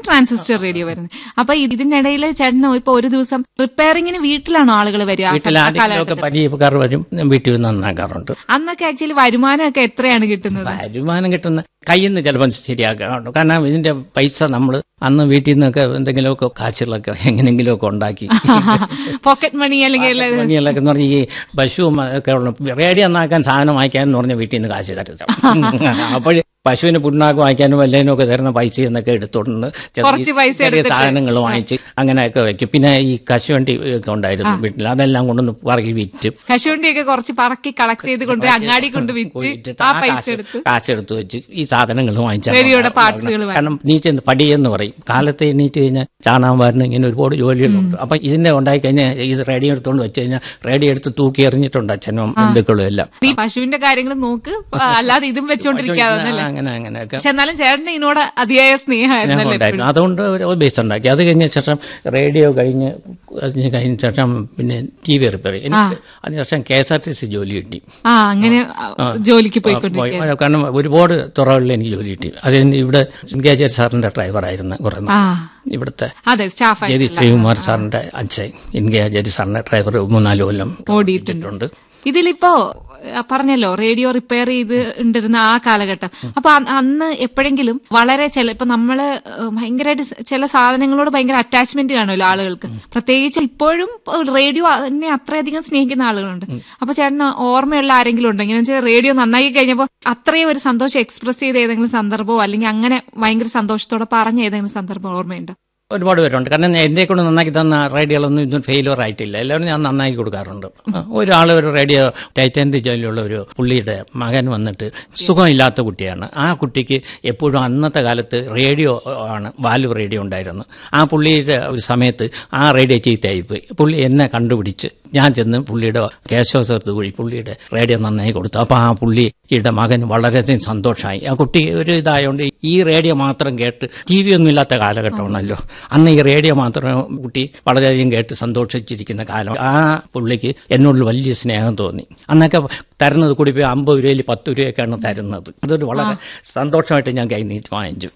Transistor radio വരുന്നത് അപ്പൊ ഇതിനിടയിൽ ചേട്ടന് ഇപ്പൊ ഒരു ദിവസം റിപ്പയറിങ്ങിന് വീട്ടിലാണോ ആളുകൾ വരിക ആ വീട്ടിൽ സമ- ആ ആരെങ്കിലുമൊക്കെ കാലഘട്ടത്തിൽ? പരിചയക്കാർ വരും വീട്ടിൽ നന്നാക്കാറുണ്ട് അന്നൊക്കെ ആക്ച്വലി വരുമാനമൊക്കെ എത്രയാണ് കിട്ടുന്നത് വരുമാനം കിട്ടുന്ന കയ്യിൽ നിന്ന് ചിലപ്പോൾ ശരിയാക്കാറുണ്ട് കാരണം ഇതിന്റെ പൈസ നമ്മൾ അന്ന് വീട്ടിൽ നിന്നൊക്കെ എന്തെങ്കിലുമൊക്കെ കാശുകളൊക്കെ എങ്ങനെയെങ്കിലുമൊക്കെ ഉണ്ടാക്കി പോക്കറ്റ് മണി അല്ലെങ്കിൽ പണികളൊക്കെ എന്ന് പറഞ്ഞാൽ ഈ പശുവും ഒക്കെ ഉള്ള റേഡിയോ നന്നാക്കാൻ സാധനം വാങ്ങിക്കാൻ എന്ന് പറഞ്ഞാൽ വീട്ടിൽ നിന്ന് കാശ് തരുന്നത് അപ്പോൾ പശുവിന് പുണ്ണാക്ക് വാങ്ങിക്കാനും വല്ലതിനും ഒക്കെ തരുന്ന പൈസ എന്നൊക്കെ എടുത്തോണ്ട് ചെറിയ- കുറച്ച് പൈസ ചെറിയ എടുത്തിട്ട്. സാധനങ്ങൾ വാങ്ങിച്ച് അങ്ങനെയൊക്കെ വെക്കും പിന്നെ ഈ കശുവണ്ടി ഒക്കെ ഉണ്ടായിരുന്നു വീട്ടിൽ അതെല്ലാം കൊണ്ടൊന്ന് പറക്കി വിറ്റും കശുവണ്ടിയൊക്കെ കുറച്ച് പറക്കി കളക്ട് ചെയ്ത് കൊണ്ട് അങ്ങാടി കൊണ്ട് വിറ്റ് പോയിട്ട് ആ ആ പൈസ കാശ് എടുത്ത് കാശെടുത്ത് വെച്ച് ഈ സാധനങ്ങൾ വാങ്ങിച്ചാൽ റേഡിയോയുടെ പാർട്സുകൾ വാങ്ങി. കാരണം നീറ്റ് പടിയെന്ന് പറയും കാലത്ത് എണീറ്റ് കഴിഞ്ഞാൽ ചാണാൻ വരുന്ന ഇങ്ങനെ ഒരുപാട് ജോലികളുണ്ട് അപ്പൊ ഇതിന്റെ ഉണ്ടായി കഴിഞ്ഞാൽ ഇത് റേഡിയോ എടുത്തുകൊണ്ട് വെച്ച് കഴിഞ്ഞാൽ റേഡിയോ എടുത്ത് തൂക്കി എറിഞ്ഞിട്ടുണ്ട് അച്ഛനും ബന്ധുക്കളും എല്ലാം ഈ പശുവിന്റെ കാര്യങ്ങൾ നോക്ക് ആ, അല്ലാതെ ഇതും വെച്ചോണ്ടിരിക്കാതെ അങ്ങനെ അങ്ങനെയൊക്കെ പക്ഷെ എന്നാലും ചേട്ടന് ഇതിനോട് അതിയായ സ്നേഹമായിരുന്നല്ലേ ഉണ്ടായിരുന്നു അതുകൊണ്ട് ഒരു ബേസ് ഉണ്ടാക്കി അത് കഴിഞ്ഞ ശേഷം റേഡിയോ കഴിഞ്ഞ് അതിന് കഴിഞ്ഞ ശേഷം പിന്നെ ടി വി റിപ്പയർ എനിക്ക് അതിനുശേഷം K S R T C ജോലി കിട്ടി ആ അങ്ങനെ ആ, ജോലിക്ക് പോയിക്കൊണ്ടിരിക്കുക പോയി. കാരണം ഒരുപാട് തുറകളിൽ എനിക്ക് ജോലി കിട്ടി അത് ഇവിടെ ഗേജർ സാറിന്റെ ഡ്രൈവറായിരുന്നു കുറെ നാൾ. ആ ഇവിടുത്തെ അതെ സ്റ്റാഫ് ജതി ശ്രീകുമാർ സാറിന്റെ അച്ഛൻ ഇന്ത്യ ജതി സാറിന്റെ ഡ്രൈവർ മൂന്നാല് കൊല്ലം ഓടിയിട്ടുണ്ട് ഇതിലിപ്പോ ആ, പറഞ്ഞല്ലോ റേഡിയോ റിപ്പയർ ചെയ്ത് ഉണ്ടിരുന്ന ആ കാലഘട്ടം അപ്പൊ അ- അന്ന് എപ്പോഴെങ്കിലും വളരെ ചില ഇപ്പൊ നമ്മള് ഏഹ്, ഭയങ്കരമായിട്ട് സ് ചില സാധനങ്ങളോട് ഭയങ്കര അറ്റാച്ച്മെന്റ് കാണുമല്ലോ ആളുകൾക്ക് പ്രത്യേകിച്ച് ഇപ്പോഴും റേഡിയോ തന്നെ അത്രയധികം സ്നേഹിക്കുന്ന ആളുകളുണ്ട് അപ്പൊ ചേട്ടന് ഓർമ്മയുള്ള ആരെങ്കിലും ഉണ്ടോ ഇങ്ങനെ വെച്ചാൽ റേഡിയോ നന്നാക്കി കഴിഞ്ഞപ്പോൾ അത്രയും ഒരു സന്തോഷം എക്സ്പ്രസ് ചെയ്ത ഏതെങ്കിലും സന്ദർഭമോ അല്ലെങ്കിൽ അങ്ങനെ ഭയങ്കര സന്തോഷത്തോടെ പറഞ്ഞ ഏതെങ്കിലും സന്ദർഭം ഓർമ്മയുണ്ടോ ഒരുപാട് പേരുണ്ട് കാരണം എന്നെ കൊണ്ട് നന്നാക്കി തന്ന റേഡിയോകളൊന്നും ഇതും ഫെയിലുവർ ആയിട്ടില്ല എല്ലാവരും ഞാൻ നന്നാക്കി കൊടുക്കാറുണ്ട് ഒരാൾ ഒരു റേഡിയോ ടൈറ്റൻ്റെ ജോലിയുള്ള ഒരു പുള്ളിയുടെ മകൻ വന്നിട്ട് സുഖമില്ലാത്ത കുട്ടിയാണ് ആ കുട്ടിക്ക് എപ്പോഴും അന്നത്തെ കാലത്ത് റേഡിയോ ആണ് വാൽവ് റേഡിയോ ഉണ്ടായിരുന്നു ആ പുള്ളിയുടെ ഒരു സമയത്ത് ആ റേഡിയോ ചീത്തയായിപ്പോയി പുള്ളി എന്നെ കണ്ടുപിടിച്ച് ഞാൻ ചെന്ന് പുള്ളിയുടെ കേശവസത്ത് വഴി പുള്ളിയുടെ റേഡിയോ നന്നായി കൊടുത്തു അപ്പോൾ ആ പുള്ളിയുടെ മകൻ വളരെയധികം സന്തോഷമായി ആ കുട്ടി ഒരു ഇതായതുകൊണ്ട് ഈ റേഡിയോ മാത്രം കേട്ട് ടി വി ഒന്നും ഇല്ലാത്ത കാലഘട്ടമാണല്ലോ അന്ന് ഈ റേഡിയോ മാത്രം കുട്ടി വളരെയധികം കേട്ട് സന്തോഷിച്ചിരിക്കുന്ന കാലം ആ പുള്ളിക്ക് എന്നോട് വലിയ സ്നേഹം തോന്നി അന്നൊക്കെ തരുന്നത് കൂടി പോയി അമ്പത് രൂപയിൽ പത്ത് രൂപയൊക്കെയാണ് തരുന്നത് അതൊരു വളരെ സന്തോഷമായിട്ട് ഞാൻ കൈ നീട്ടി വാങ്ങിച്ചു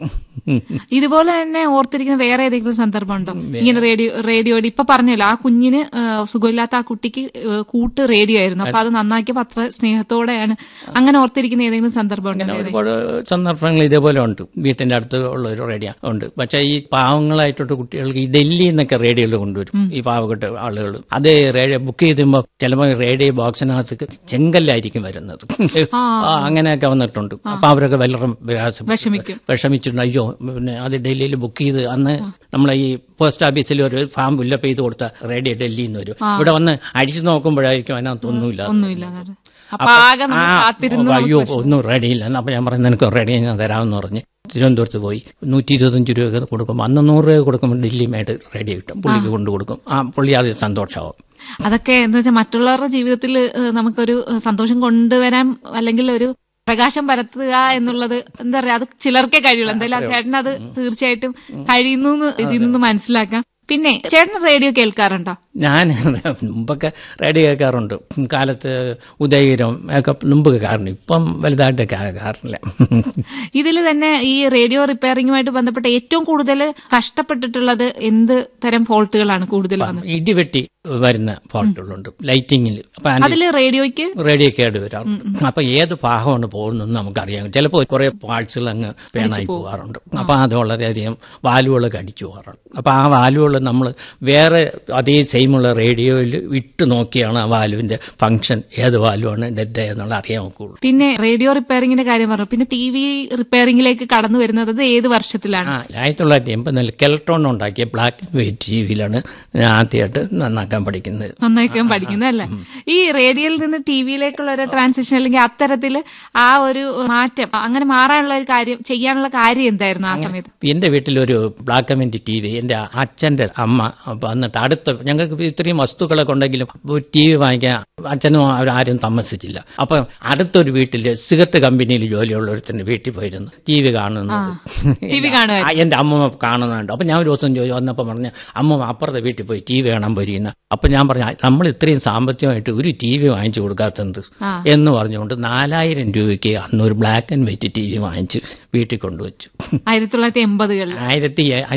ഇതുപോലെ തന്നെ ഓർത്തിരിക്കുന്ന വേറെ ഏതെങ്കിലും സന്ദർഭം ഉണ്ടോ ഇങ്ങനെ റേഡിയോ റേഡിയോയുടെ ഇപ്പൊ പറഞ്ഞല്ലോ ആ കുഞ്ഞിന് ആ, സുഖമില്ലാത്ത ആ കുട്ടിക്ക് ആ, കൂട്ട് റേഡിയോ ആയിരുന്നു അപ്പൊ അത് നന്നാക്കിയപ്പോ അത്ര സ്നേഹത്തോടെയാണ് അങ്ങനെ ഓർത്തിരിക്കുന്ന ഏതെങ്കിലും സന്ദർഭം ഉണ്ടോ വേറെ? ഒരുപാട് സന്ദർഭങ്ങൾ ഇതേപോലെ ഉണ്ട് വീട്ടിന്റെ അടുത്ത് ഉള്ള ഒരു റേഡിയോ ഉണ്ട് പക്ഷേ ഈ പാവങ്ങളായിട്ടുള്ള കുട്ടികൾക്ക് ഈ ഡൽഹിയിൽ നിന്നൊക്കെ റേഡിയോയിൽ കൊണ്ടുവരും ഈ പാവപ്പെട്ട ആളുകൾ അത് റേഡിയോ ബുക്ക് ചെയ്തുമ്പോൾ ചിലപ്പോൾ റേഡിയോ ബോക്സിനകത്ത് ചെങ്കല്ലായിരിക്കും വരുന്നത് ആ, അങ്ങനെയൊക്കെ വന്നിട്ടുണ്ട് അപ്പൊ അവരൊക്കെ വളരെ വിലാസം വിഷമിക്കും വിഷമിച്ചിട്ടുണ്ട് അയ്യോ പിന്നെ അത് ഡൽഹിയിൽ ബുക്ക് ചെയ്ത് അന്ന് നമ്മളെ ഈ പോസ്റ്റ് ഓഫീസിൽ ഒരു ഫാം ഫില്ലപ്പ് ചെയ്ത് കൊടുത്ത റേഡിയോ ഡൽഹിയിൽ നിന്ന് വരും ഇവിടെ വന്ന് അടിച്ചു നോക്കുമ്പോഴായിരിക്കും അതിനകത്തൊന്നുമില്ല ഒന്നുമില്ല അതാണ്. അപ്പൊ ആകെ നമ്മൾ ആ, കാത്തിരുന്ന് അയ്യോ ഒന്നും റെഡിയില്ല അപ്പൊ ഞാൻ പറഞ്ഞു നിനക്ക് റെഡി ഞാൻ തരാമെന്ന് പറഞ്ഞ് തിരുവനന്തപുരത്ത് പോയി നൂറ്റി ഇരുപത്തഞ്ച് രൂപ കൊടുക്കും അന്ന് നൂറ് രൂപ കൊടുക്കുമ്പോൾ ഡൽഹി മേഡ് റെഡി കിട്ടും പുള്ളിക്ക് കൊണ്ടു കൊടുക്കും ആ പുള്ളി അത് സന്തോഷമാവും അതൊക്കെ എന്താ വെച്ചാൽ മറ്റുള്ളവരുടെ ജീവിതത്തിൽ ഏഹ്, നമുക്കൊരു ഏഹ്, സന്തോഷം കൊണ്ടുവരാൻ അല്ലെങ്കിൽ ഒരു പ്രകാശം പരത്തുക എന്നുള്ളത് എന്താ പറയാ അത് ചിലർക്കേ കഴിയുള്ളൂ എന്തായാലും ആ ചേട്ടൻ അത് തീർച്ചയായിട്ടും കഴിയുന്നു എന്ന് ഇതിൽ നിന്ന് മനസ്സിലാക്കാം പിന്നെ ചേട്ടൻ റേഡിയോ കേൾക്കാറുണ്ടോ ഞാൻ മുമ്പൊക്കെ റേഡിയോ കേൾക്കാറുണ്ട് കാലത്ത് ഉദയഗിരം ഒക്കെ മുമ്പ് കേൾക്കാറുണ്ട് ഇപ്പം വലുതായിട്ട് കേൾക്കാറില്ല ഇതിൽ തന്നെ ഈ റേഡിയോ റിപ്പയറിംഗുമായിട്ട് ബന്ധപ്പെട്ട് ഏറ്റവും കൂടുതൽ കഷ്ടപ്പെട്ടിട്ടുള്ളത് എന്ത് തരം ഫോൾട്ടുകളാണ് കൂടുതൽ വന്നത് ഇടിവെട്ടി വരുന്ന ഫോൾട്ടുകളുണ്ട് ലൈറ്റിങ്ങിൽ അപ്പൊ അതിന്റെ അതിൽ റേഡിയോയ്ക്ക് റേഡിയോ കേട് വരാം അപ്പൊ ഏത് ഭാഗമാണ് പോകുന്നതെന്ന് നമുക്കറിയാം ചിലപ്പോൾ കുറെ പാർട്സുകൾ അങ്ങ് പേണായി പോകാറുണ്ട് അപ്പൊ അത് വളരെയധികം വാലുകളൊക്കെ അടിച്ചു പോകാറുണ്ട് അപ്പൊ ആ വാലുകൾ നമ്മൾ വേറെ അതേ സെയിമുള്ള റേഡിയോയിൽ ഇട്ട് നോക്കിയാണ് ആ വാലുവിന്റെ ഫംഗ്ഷൻ ഏത് വാലുവാണ് ഡെഡ് എന്നുള്ള അറിയാൻ നോക്കുള്ളൂ പിന്നെ റേഡിയോ റിപ്പയറിംഗിന്റെ കാര്യം പറഞ്ഞു പിന്നെ ടി വി റിപ്പയറിംഗിലേക്ക് കടന്നു വരുന്നത് അത് ഏത് വർഷത്തിലാണ് ആ ആയിരത്തി തൊള്ളായിരത്തി എൺപതിൽ കെൽട്രോൺ ഉണ്ടാക്കിയ ബ്ലാക്ക് ആൻഡ് വൈറ്റ് ടി വിയിലാണ് ഞാൻ ആദ്യമായിട്ട് നന്നാക്കാൻ പഠിക്കുന്നത് നന്നായിക്കാൻ പഠിക്കുന്നത് അല്ലേ ഈ റേഡിയോയിൽ നിന്ന് ടി വിയിലേക്കുള്ള ഒരു ട്രാൻസിഷൻ അല്ലെങ്കിൽ അത്തരത്തിൽ ആ ഒരു മാറ്റം അങ്ങനെ മാറാനുള്ള ഒരു കാര്യം ചെയ്യാനുള്ള കാര്യം എന്തായിരുന്നു ആ സമയത്ത് എന്റെ വീട്ടിലൊരു black and white T V എന്റെ അച്ഛന്റെ അമ്മ വന്നിട്ട് അടുത്ത ഞങ്ങൾക്ക് ഇത്രയും വസ്തുക്കളൊക്കെ ഉണ്ടെങ്കിലും ഒരു ടി വി വാങ്ങിക്കാൻ അച്ഛനും അവരാരും താമസിച്ചില്ല അപ്പൊ അടുത്തൊരു വീട്ടില് സിഗരറ്റ് കമ്പനിയിൽ ജോലിയുള്ള ഒരുത്തന്റെ വീട്ടിൽ പോയിരുന്നു ടി വി കാണുന്നത് ടി വി കാണുമായിരുന്നു ആ, എന്റെ അമ്മ കാണുന്നുണ്ട് അപ്പൊ ഞാൻ ഒരു ദിവസം ചോദിച്ചു വന്നപ്പോ പറഞ്ഞ അമ്മ അപ്പുറത്തെ വീട്ടിൽ പോയി ടി വി കാണാൻ പോയിരിക്കുന്ന അപ്പൊ ഞാൻ പറഞ്ഞു "ആ, നമ്മൾ ഇത്രയും സാമ്പത്തികമായിട്ട് ഒരു ടി വി വാങ്ങിച്ചു കൊടുക്കാത്തത് ആ. എന്ന് പറഞ്ഞുകൊണ്ട് നാലായിരം രൂപയ്ക്ക് അന്ന് ഒരു black and white T V വാങ്ങിച്ച് വീട്ടിൽ കൊണ്ടുവച്ചു ആയിരത്തി തൊള്ളായിരത്തി എൺപതുകളിൽ ആയിരത്തി